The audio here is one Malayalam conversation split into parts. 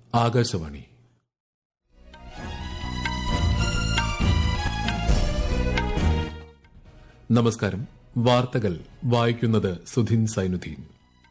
ആകാശവാണി നമസ്കാരം വാർത്തകൾ വായിക്കുന്നത് സുധിൻ സൈനുദ്ദീൻ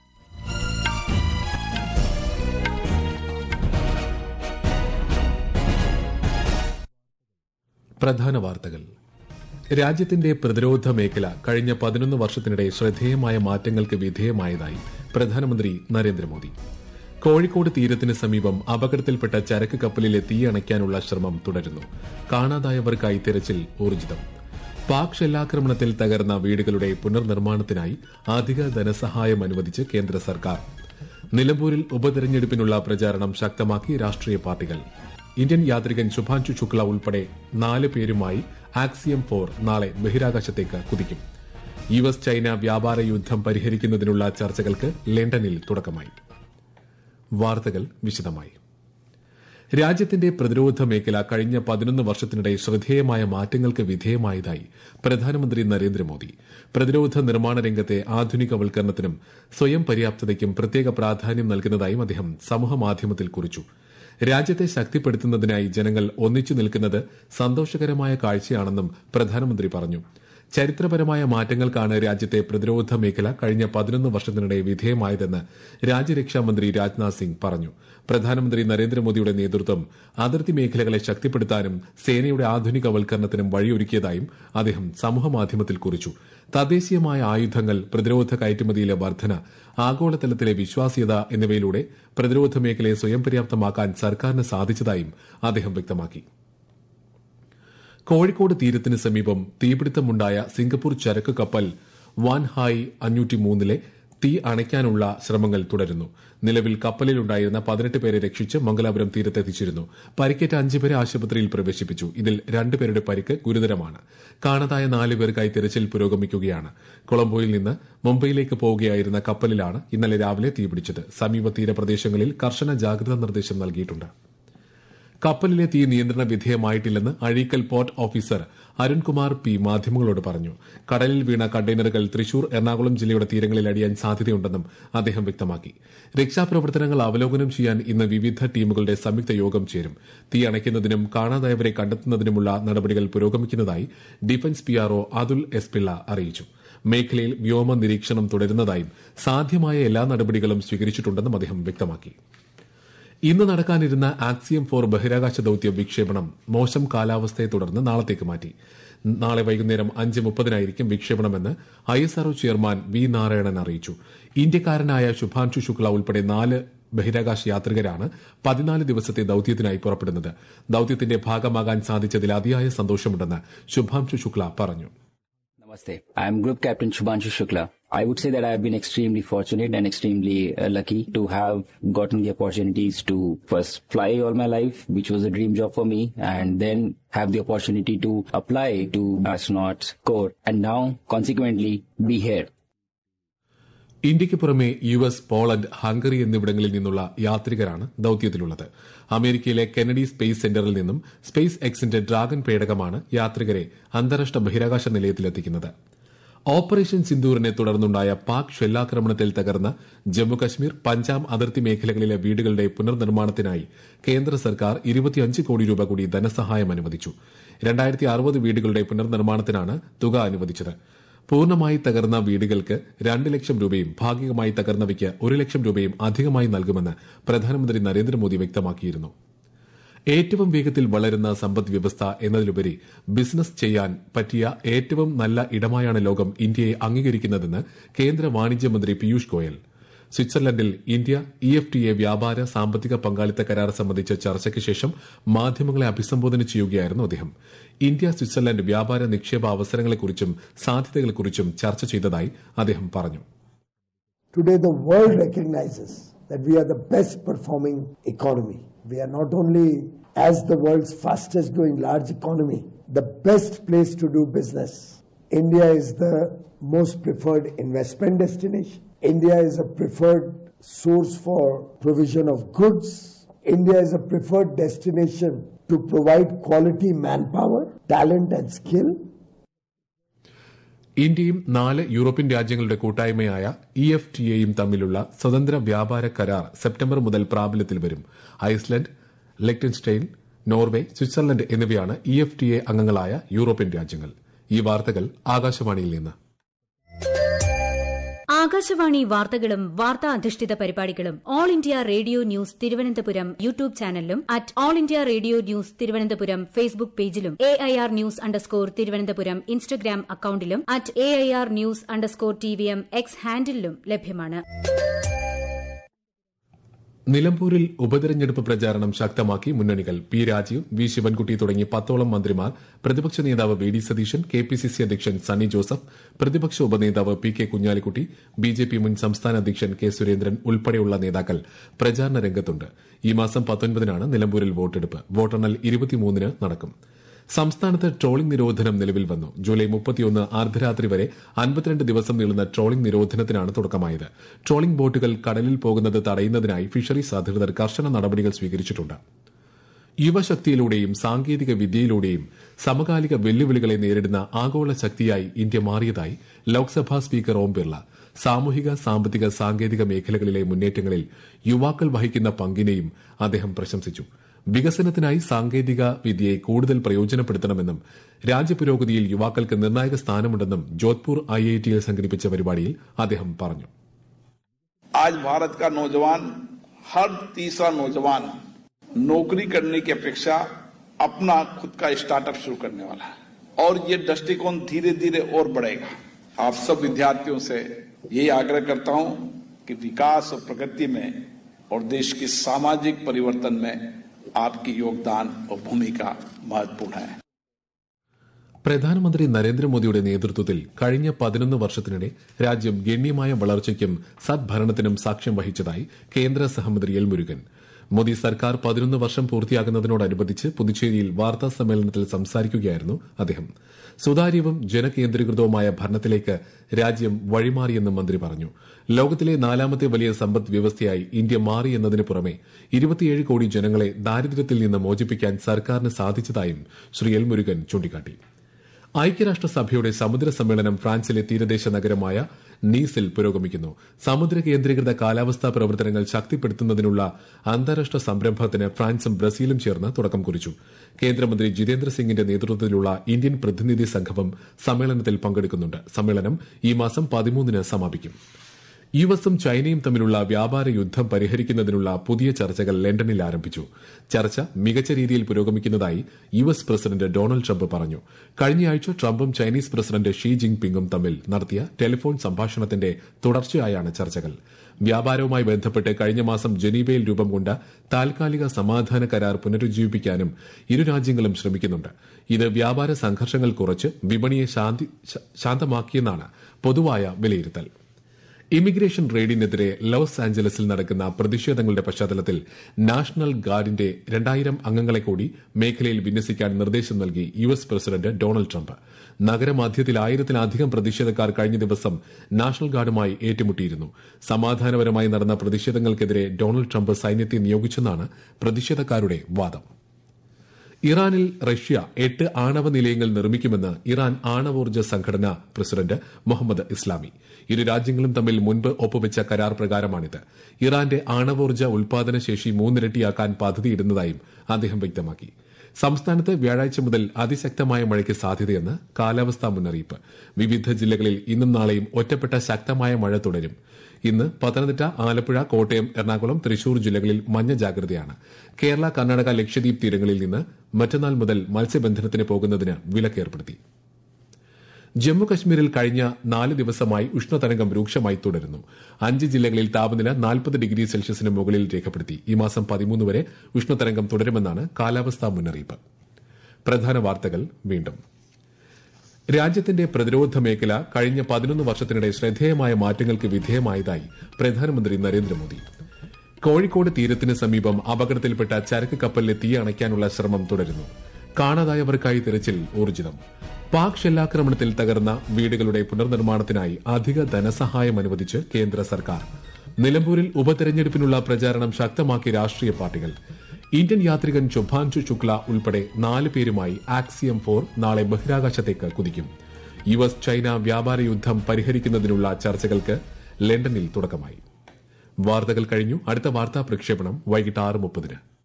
പ്രധാന വാർത്തകൾ രാജ്യത്തിന്റെ പ്രതിരോധ മേഖല കഴിഞ്ഞ പതിനൊന്ന് വർഷത്തിനിടെ ശ്രദ്ധേയമായ മാറ്റങ്ങൾക്ക് വിധേയമായതായി പ്രധാനമന്ത്രി നരേന്ദ്രമോദി കോഴിക്കോട് തീരത്തിന് സമീപം അപകടത്തിൽപ്പെട്ട ചരക്ക് കപ്പലിലെ തീയണയ്ക്കാനുള്ള ശ്രമം തുടരുന്നു കാണാതായവർക്കായി തെരച്ചിൽ ഊർജിതം പാക് ഷെല്ലാക്രമണത്തിൽ തകർന്ന വീടുകളുടെ പുനർനിർമ്മാണത്തിനായി അധിക ധനസഹായം അനുവദിച്ച് കേന്ദ്ര സർക്കാർ നിലമ്പൂരിൽ ഉപതെരഞ്ഞെടുപ്പിനുള്ള പ്രചാരണം ശക്തമാക്കി രാഷ്ട്രീയ പാർട്ടികൾ ഇന്ത്യൻ യാത്രികൻ ശുഭാൻഷു ശുക്ല ഉൾപ്പെടെ നാല് പേരുമായി ആക്സിയം ഫോർ നാളെ ബഹിരാകാശത്തേക്ക് കുതിക്കും യു എസ് ചൈന വ്യാപാര യുദ്ധം പരിഹരിക്കുന്നതിനുള്ള ചർച്ചകൾക്ക് ലണ്ടനിൽ തുടക്കമായി വാർത്തകൾ വിശദമായി രാജ്യത്തിന്റെ പ്രതിരോധ മേഖല കഴിഞ്ഞ പതിനൊന്ന് വർഷത്തിനിടെ ശ്രദ്ധേയമായ മാറ്റങ്ങൾക്ക് വിധേയമായതായി പ്രധാനമന്ത്രി നരേന്ദ്രമോദി പ്രതിരോധ നിർമ്മാണ രംഗത്തെ ആധുനികവൽക്കരണത്തിനും സ്വയം പര്യാപ്തതയ്ക്കും പ്രത്യേക പ്രാധാന്യം നൽകുന്നതായും അദ്ദേഹം സമൂഹമാധ്യമത്തിൽ കുറിച്ചു രാജ്യത്തെ ശക്തിപ്പെടുത്തുന്നതിനായി ജനങ്ങൾ ഒന്നിച്ചു നിൽക്കുന്നത് സന്തോഷകരമായ കാഴ്ചയാണെന്നും പ്രധാനമന്ത്രി പറഞ്ഞു ചരിത്രപരമായ മാറ്റങ്ങൾക്കാണ് രാജ്യത്തെ പ്രതിരോധ മേഖല കഴിഞ്ഞ പതിനൊന്ന് വർഷത്തിനിടെ വിധേയമായതെന്ന് രാജ്യരക്ഷാമന്ത്രി രാജ്നാഥ് സിംഗ് പറഞ്ഞു പ്രധാനമന്ത്രി നരേന്ദ്രമോദിയുടെ നേതൃത്വം അതിർത്തി മേഖലകളെ ശക്തിപ്പെടുത്താനും സേനയുടെ ആധുനികവൽക്കരണത്തിനും വഴിയൊരുക്കിയതായും അദ്ദേഹം സമൂഹമാധ്യമത്തിൽ കുറിച്ചു തദ്ദേശീയമായ ആയുധങ്ങൾ പ്രതിരോധ കയറ്റുമതിയിലെ വർധന ആഗോളതലത്തിലെ വിശ്വാസ്യത എന്നിവയിലൂടെ പ്രതിരോധ മേഖലയെ സ്വയം പര്യാപ്തമാക്കാൻ സർക്കാരിന് സാധിച്ചതായും അദ്ദേഹം വ്യക്തമാക്കി കോഴിക്കോട് തീരത്തിന് സമീപം തീപിടുത്തമുണ്ടായ സിംഗപ്പൂർ ചരക്ക് കപ്പൽ വാൻ ഹായ് അഞ്ഞൂറ്റി മൂന്നിലെ തീ അണയ്ക്കാനുള്ള ശ്രമങ്ങൾ തുടരുന്നു നിലവിൽ കപ്പലിലുണ്ടായിരുന്ന പതിനെട്ട് പേരെ രക്ഷിച്ച് മംഗലാപുരം തീരത്തെത്തിച്ചിരുന്നു പരിക്കേറ്റ അഞ്ചുപേരെ ആശുപത്രിയിൽ പ്രവേശിപ്പിച്ചു ഇതിൽ രണ്ടുപേരുടെ പരിക്ക് ഗുരുതരമാണ് കാണാതായ നാല് പേർക്കായി തിരച്ചിൽ പുരോഗമിക്കുകയാണ് കൊളംബോയിൽ നിന്ന് മുംബൈയിലേക്ക് പോവുകയായിരുന്ന കപ്പലിലാണ് ഇന്നലെ രാവിലെ തീപിടിച്ചത് സമീപ തീരപ്രദേശങ്ങളിൽ കർശന ജാഗ്രതാ നിർദ്ദേശം നൽകിയിട്ടുണ്ട് കപ്പലിലെ തീ നിയന്ത്രണ വിധേയമായിട്ടില്ലെന്ന് Azhikkal port officer Arunkumar P മാധ്യമങ്ങളോട് പറഞ്ഞു കടലിൽ വീണ കണ്ടെയ്നറുകൾ തൃശൂർ എറണാകുളം ജില്ലയുടെ തീരങ്ങളിൽ അടിയാൻ സാധ്യതയുണ്ടെന്നും അദ്ദേഹം വ്യക്തമാക്കി രക്ഷാപ്രവർത്തനങ്ങൾ അവലോകനം ചെയ്യാൻ ഇന്ന് വിവിധ ടീമുകളുടെ സംയുക്ത യോഗം ചേരും തീ അണയ്ക്കുന്നതിനും കാണാതായവരെ കണ്ടെത്തുന്നതിനുമുള്ള നടപടികൾ പുരോഗമിക്കുന്നതായി defence PRO Atul S Pillai അറിയിച്ചു മേഖലയിൽ വ്യോമ നിരീക്ഷണം തുടരുന്നതായും സാധ്യമായ എല്ലാ നടപടികളും സ്വീകരിച്ചിട്ടുണ്ടെന്നും അദ്ദേഹം വ്യക്തമാക്കി ഇന്ന് നടക്കാനിരുന്ന ആക്സിയം ഫോർ ബഹിരാകാശ ദൌത്യ വിക്ഷേപണം മോശം കാലാവസ്ഥയെ തുടർന്ന് നാളത്തേക്ക് മാറ്റി നാളെ വൈകുന്നേരം അഞ്ച് മുപ്പതിനായിരിക്കും വിക്ഷേപണമെന്ന് I S RO chairman V Narayanan അറിയിച്ചു ഇന്ത്യക്കാരനായ ശുഭാൻഷു ശുക്ല ഉൾപ്പെടെ നാല് ബഹിരാകാശ യാത്രികരാണ് പതിനാല് ദിവസത്തെ ദൌത്യത്തിനായി പുറപ്പെടുന്നത് ദൌത്യത്തിന്റെ ഭാഗമാകാൻ സാധിച്ചതിൽ അതിയായ സന്തോഷമുണ്ടെന്ന് ശുഭാംശു ശുക്ല പറഞ്ഞു Namaste. I am Group Captain Shubhanshu Shukla. I would say that I have been extremely fortunate and extremely uh, lucky to have gotten the opportunities to first fly all my life, which was a dream job for me, and then have the opportunity to apply to astronauts corps, and now consequently be here. ഇന്ത്യയ്ക്ക് പുറമെ യു എസ് പോളണ്ട് ഹംഗറി എന്നിവിടങ്ങളിൽ നിന്നുള്ള യാത്രികരാണ് ദൌത്യത്തിലുള്ളത് അമേരിക്കയിലെ കെനഡി സ്പേസ് സെന്ററിൽ നിന്നും സ്പേസ് എക്സിന്റെ ഡ്രാഗൺ പേടകമാണ് യാത്രികരെ അന്താരാഷ്ട്ര ബഹിരാകാശ നിലയത്തിലെത്തിക്കുന്നത് ഓപ്പറേഷൻ സിന്ദൂറിനെ തുടർന്നുണ്ടായ പാക് ഷെല്ലാക്രമണത്തിൽ തകർന്ന ജമ്മുകശ്മീർ പഞ്ചാബ് അതിർത്തി മേഖലകളിലെ വീടുകളുടെ പുനർനിർമ്മാണത്തിനായി കേന്ദ്ര സർക്കാർ ഇരുപത്തിയഞ്ച് കോടി രൂപ കൂടി ധനസഹായം അനുവദിച്ചു രണ്ടായിരത്തി അറുപത് വീടുകളുടെ പുനർനിർമ്മാണത്തിനാണ് തുക അനുവദിച്ചത് പൂർണ്ണമായി തകർന്ന വീടുകൾക്ക് രണ്ട് ലക്ഷം രൂപയും ഭാഗികമായി തകർന്നവയ്ക്ക് ഒരു ലക്ഷം രൂപയും അധികമായി നൽകുമെന്ന് പ്രധാനമന്ത്രി നരേന്ദ്രമോദി വ്യക്തമാക്കിയിരുന്നു ഏറ്റവും വേഗത്തിൽ വളരുന്ന സമ്പദ് വ്യവസ്ഥ എന്നതിലുപരി ബിസിനസ് ചെയ്യാൻ പറ്റിയ ഏറ്റവും നല്ല ഇടമായാണ് ലോകം ഇന്ത്യയെ അംഗീകരിക്കുന്നതെന്ന് കേന്ദ്ര വാണിജ്യമന്ത്രി പീയൂഷ് ഗോയൽ സ്വിറ്റ്സർലൻഡിൽ India E F T A വ്യാപാര സാമ്പത്തിക പങ്കാളിത്ത കരാർ സംബന്ധിച്ച ചർച്ചയ്ക്ക് ശേഷം മാധ്യമങ്ങളെ അഭിസംബോധന ചെയ്യുകയായിരുന്നു അദ്ദേഹം ഇന്ത്യ സ്വിറ്റ്സർലൻഡ് വ്യാപാര നിക്ഷേപ അവസരങ്ങളെക്കുറിച്ചും സാധ്യതകളെക്കുറിച്ചും ചർച്ച ചെയ്തതായി അദ്ദേഹം പറഞ്ഞു Today, the world recognizes that we are the best performing economy. We are not only, as the world's fastest growing large economy, the best place to do business. India is the most preferred investment destination. India is a preferred source for provision of goods. India is a preferred destination to provide quality manpower, talent, and skill. ഇന്ത്യയും നാല് യൂറോപ്യൻ രാജ്യങ്ങളുടെ കൂട്ടായ്മയായ ഇ എഫ് ടി എയും തമ്മിലുള്ള സ്വതന്ത്ര വ്യാപാര കരാർ സെപ്റ്റംബർ മുതൽ പ്രാബല്യത്തിൽ വരും ഐസ്ലൻഡ് ലെക്ടൻസ്റ്റൈൻ നോർവേ സ്വിറ്റ്സർലൻഡ് എന്നിവയാണ് ഇ എഫ് ടി എ അംഗങ്ങളായ യൂറോപ്യൻ രാജ്യങ്ങൾ ഈ വാർത്തകൾ ആകാശവാണിയിൽ നിന്ന് ആകാശവാണി വാർത്തകളും വാർത്താ അധിഷ്ഠിത പരിപാടികളും All India Radio News Thiruvananthapuram YouTube ചാനലിലും at All India Radio News Thiruvananthapuram Facebook പേജിലും A I R news underscore Thiruvananthapuram Instagram അക്കൌണ്ടിലും at A I R news underscore T V M X ഹാൻഡിലും ലഭ്യമാണ് നിലമ്പൂരിൽ ഉപതെരഞ്ഞെടുപ്പ് പ്രചാരണം ശക്തമാക്കി മുന്നണികൾ പി രാജീവ് വി ശിവൻകുട്ടി തുടങ്ങി പത്തോളം മന്ത്രിമാർ പ്രതിപക്ഷ നേതാവ് V D Satheesan K P C C അധ്യക്ഷൻ സണ്ണി ജോസഫ് പ്രതിപക്ഷ ഉപനേതാവ് P K Kunhalikutty B J P മുൻ സംസ്ഥാന അധ്യക്ഷൻ കെ സുരേന്ദ്രൻ ഉൾപ്പെടെയുള്ള നേതാക്കൾ പ്രചാരണ രംഗത്തുണ്ട് ഈ മാസം പത്തൊൻപതിനാണ് നിലമ്പൂരിൽ വോട്ടെടുപ്പ് വോട്ടെണ്ണൽ ഇരുപത്തിമൂന്നിന് നടക്കും സംസ്ഥാനത്ത് ട്രോളിംഗ് നിരോധനം നിലവിൽ വന്നു ജൂലൈ മുപ്പത്തിയൊന്ന് അർദ്ധരാത്രി വരെ അൻപത്തിരണ്ട് ദിവസം നീളുന്ന ട്രോളിംഗ് നിരോധനത്തിനാണ് തുടക്കമായത് ട്രോളിംഗ് ബോട്ടുകൾ കടലിൽ പോകുന്നത് തടയുന്നതിനായി ഫിഷറീസ് അധികൃതർ കർശന നടപടികൾ സ്വീകരിച്ചിട്ടുണ്ട് യുവശക്തിയിലൂടെയും സാങ്കേതിക വിദ്യയിലൂടെയും സമകാലിക വെല്ലുവിളികളെ നേരിടുന്ന ആഗോള ശക്തിയായി ഇന്ത്യ മാറിയതായി ലോക്സഭാ സ്പീക്കർ ഓം ബിർള സാമൂഹിക സാമ്പത്തിക സാങ്കേതിക മേഖലകളിലെ മുന്നേറ്റങ്ങളിൽ യുവാക്കൾ വഹിക്കുന്ന പങ്കിനെയും അദ്ദേഹം പ്രശംസിച്ചു വികസനത്തിനായി സാങ്കേതിക വിദ്യയെ കൂടുതൽ പ്രയോജനപ്പെടുത്തണമെന്നും രാജ്യപുരോഗതിയിൽ യുവാക്കൾക്ക് നിർണായക സ്ഥാനമുണ്ടെന്നും ജോധ്പൂർ ഐഐടിയിൽ സംഘടിപ്പിച്ച പരിപാടിയിൽ അദ്ദേഹം പറഞ്ഞു आज भारत का नौजवान हर तीसरा नौजवान नौकरी करने की अपेक्षा अपना खुद का स्टार्टअप शुरू करने वाला है और ये दृष्टिकोण धीरे धीरे और बढ़ेगा आप सब विद्यार्थियों से यही आग्रह करता हूं कि विकास और प्रगति में और देश के सामाजिक परिवर्तन में आपकी योगदान और भूमिका महत्वपूर्ण है പ്രധാനമന്ത്രി നരേന്ദ്രമോദിയുടെ നേതൃത്വത്തിൽ കഴിഞ്ഞ പതിനൊന്ന് വർഷത്തിനിടെ രാജ്യം ഗണ്യമായ വളർച്ചയ്ക്കും സദ്ഭരണത്തിനും സാക്ഷ്യം വഹിച്ചതായി കേന്ദ്ര സഹമന്ത്രി എൽ മുരുകൻ മോദി സർക്കാർ പതിനൊന്ന് വർഷം പൂർത്തിയാകുന്നതിനോടനുബന്ധിച്ച് പുതുച്ചേരിയിൽ വാർത്താ സമ്മേളനത്തിൽ സംസാരിക്കുകയായിരുന്നു അദ്ദേഹം സുതാര്യവും ജനകേന്ദ്രീകൃതവുമായ ഭരണത്തിലേക്ക് രാജ്യം വഴിമാറിയെന്നും മന്ത്രി പറഞ്ഞു ലോകത്തിലെ നാലാമത്തെ വലിയ സമ്പദ് വ്യവസ്ഥയായി ഇന്ത്യ മാറി എന്നതിന് പുറമെ ഇരുപത്തിയേഴ് കോടി ജനങ്ങളെ ദാരിദ്ര്യത്തിൽ നിന്ന് മോചിപ്പിക്കാൻ സർക്കാരിന് സാധിച്ചതായും ശ്രീ എൽ മുരുകൻ ചൂണ്ടിക്കാട്ടി ഐക്യരാഷ്ട്രസഭയുടെ സമുദ്ര സമ്മേളനം ഫ്രാൻസിലെ തീരദേശ നഗരമായ നീസിൽ പുരോഗമിക്കുന്നു സമുദ്ര കേന്ദ്രീകൃത കാലാവസ്ഥാ പ്രവർത്തനങ്ങൾ ശക്തിപ്പെടുത്തുന്നതിനുള്ള അന്താരാഷ്ട്ര സംരംഭത്തിന് ഫ്രാൻസും ബ്രസീലും ചേർന്ന് തുടക്കം കുറിച്ചു കേന്ദ്രമന്ത്രി ജിതേന്ദ്ര സിംഗിന്റെ നേതൃത്വത്തിലുള്ള ഇന്ത്യൻ പ്രതിനിധി സംഘവും സമ്മേളനത്തിൽ പങ്കെടുക്കുന്നുണ്ട് സമ്മേളനം ഈ മാസം പതിമൂന്നിന് സമാപിക്കും യു എസും ചൈനയും തമ്മിലുള്ള വ്യാപാര യുദ്ധം പരിഹരിക്കുന്നതിനുള്ള പുതിയ ചർച്ചകൾ ലണ്ടനിൽ ആരംഭിച്ചു ചർച്ച മികച്ച രീതിയിൽ പുരോഗമിക്കുന്നതായി U S president Donald Trump പറഞ്ഞു കഴിഞ്ഞയാഴ്ച ട്രംപും ചൈനീസ് പ്രസിഡന്റ് ഷീ ജിങ് പിങ്ങും തമ്മിൽ നടത്തിയ ടെലിഫോൺ സംഭാഷണത്തിന്റെ തുടർച്ചയായാണ് ചർച്ചകൾ വ്യാപാരവുമായി ബന്ധപ്പെട്ട് കഴിഞ്ഞ മാസം ജനീവയിൽ രൂപം കൊണ്ട താൽക്കാലിക സമാധാന കരാർ പുനരുജ്ജീവിപ്പിക്കാനും ഇരു രാജ്യങ്ങളും ശ്രമിക്കുന്നുണ്ട് ഇത് വ്യാപാര സംഘർഷങ്ങൾ കുറച്ച് വിപണിയെ ശാന്തി- ശ- ശാന്തമാക്കിയെന്നാണ് പൊതുവായ വിലയിരുത്തൽ ഇമിഗ്രേഷൻ റെയ്ഡിനെതിരെ ലോസ് ആഞ്ചലസിൽ നടക്കുന്ന പ്രതിഷേധങ്ങളുടെ പശ്ചാത്തലത്തിൽ നാഷണൽ ഗാർഡിന്റെ രണ്ടായിരം അംഗങ്ങളെ കൂടി മേഖലയിൽ വിന്യസിക്കാൻ നിർദ്ദേശം നൽകി U S president Donald Trump നഗരമധ്യത്തിൽ ആയിരത്തിലധികം പ്രതിഷേധക്കാർ കഴിഞ്ഞ ദിവസം നാഷണൽ ഗാർഡുമായി ഏറ്റുമുട്ടിയിരുന്നു സമാധാനപരമായി നടന്ന പ്രതിഷേധങ്ങൾക്കെതിരെ ഡൊണാൾഡ് ട്രംപ് സൈന്യത്തെ നിയോഗിച്ചെന്നാണ് പ്രതിഷേധക്കാരുടെ വാദം ഇറാനിൽ റഷ്യ എട്ട് ആണവ നിലയങ്ങൾ നിർമ്മിക്കുമെന്ന് ഇറാൻ ആണവോർജ്ജ സംഘടന പ്രസിഡന്റ് മുഹമ്മദ് ഇസ്ലാമി ഇരു രാജ്യങ്ങളും തമ്മിൽ മുൻപ് ഒപ്പുവെച്ച കരാർ പ്രകാരമാണിത് ഇറാന്റെ ആണവോർജ്ജ ഉൽപാദന ശേഷി മൂന്നിരട്ടിയാക്കാൻ പദ്ധതിയിടുന്നതായും അദ്ദേഹം വ്യക്തമാക്കി സംസ്ഥാനത്ത് വ്യാഴാഴ്ച മുതൽ അതിശക്തമായ മഴയ്ക്ക് സാധ്യതയെന്ന് കാലാവസ്ഥാ മുന്നറിയിപ്പ് വിവിധ ജില്ലകളിൽ ഇന്നും നാളെയും ഒറ്റപ്പെട്ട ശക്തമായ മഴ തുടരും ഇന്ന് പത്തനംതിട്ട ആലപ്പുഴ കോട്ടയം എറണാകുളം തൃശൂർ ജില്ലകളിൽ മഞ്ഞ ജാഗ്രതയാണ് കേരള കർണാടക ലക്ഷദ്വീപ് തീരങ്ങളിൽ നിന്ന് മറ്റന്നാൾ മുതൽ മത്സ്യബന്ധനത്തിന് പോകുന്നതിന് വിലക്കേർപ്പെടുത്തി ജമ്മു കശ്മീരിൽ കഴിഞ്ഞ നാല് ദിവസമായി ഉഷ്ണതരംഗം രൂക്ഷമായി തുടരുന്നു അഞ്ച് ജില്ലകളിൽ താപനില നാൽപ്പത് ഡിഗ്രി സെൽഷ്യസിന് മുകളിൽ രേഖപ്പെടുത്തി ഈ മാസം പതിമൂന്ന് വരെ ഉഷ്ണതരംഗം തുടരുമെന്നാണ് കാലാവസ്ഥാ മുന്നറിയിപ്പ് പ്രധാന വാർത്തകൾ വീണ്ടും രാജ്യത്തിന്റെ പ്രതിരോധ മേഖല കഴിഞ്ഞ പതിനൊന്ന് വർഷത്തിനിടെ ശ്രദ്ധേയമായ മാറ്റങ്ങൾക്ക് വിധേയമായതായി പ്രധാനമന്ത്രി നരേന്ദ്രമോദി കോഴിക്കോട് തീരത്തിന് സമീപം അപകടത്തിൽപ്പെട്ട ചരക്ക് കപ്പലിലെ തീ അണയ്ക്കാനുള്ള ശ്രമം തുടരുന്നു കാണാതായവർക്കായി തിരച്ചിൽ ഊർജിതം പാക് ഷെല്ലാക്രമണത്തിൽ തകർന്ന വീടുകളുടെ പുനർനിർമ്മാണത്തിനായി അധിക ധനസഹായം അനുവദിച്ച് കേന്ദ്ര സർക്കാർ നിലമ്പൂരിൽ ഉപതെരഞ്ഞെടുപ്പിനുള്ള പ്രചാരണം ശക്തമാക്കി രാഷ്ട്രീയ പാർട്ടികൾ ഇന്ത്യൻ യാത്രികൻ ശുഭാൻഷു ശുക്ല ഉൾപ്പെടെ നാല് പേരുമായി ആക്സിയം ഫോർ നാളെ ബഹിരാകാശത്തേക്ക് കുതിക്കും യു എസ് ചൈന വ്യാപാര യുദ്ധം പരിഹരിക്കുന്നതിനുള്ള ചർച്ചകൾക്ക് ലണ്ടനിൽ തുടക്കമായി വാർത്തകൾ കഴിഞ്ഞു അടുത്ത വാർത്താ പ്രക്ഷേപണം വൈകിട്ട് ആറ് മുപ്പതിന്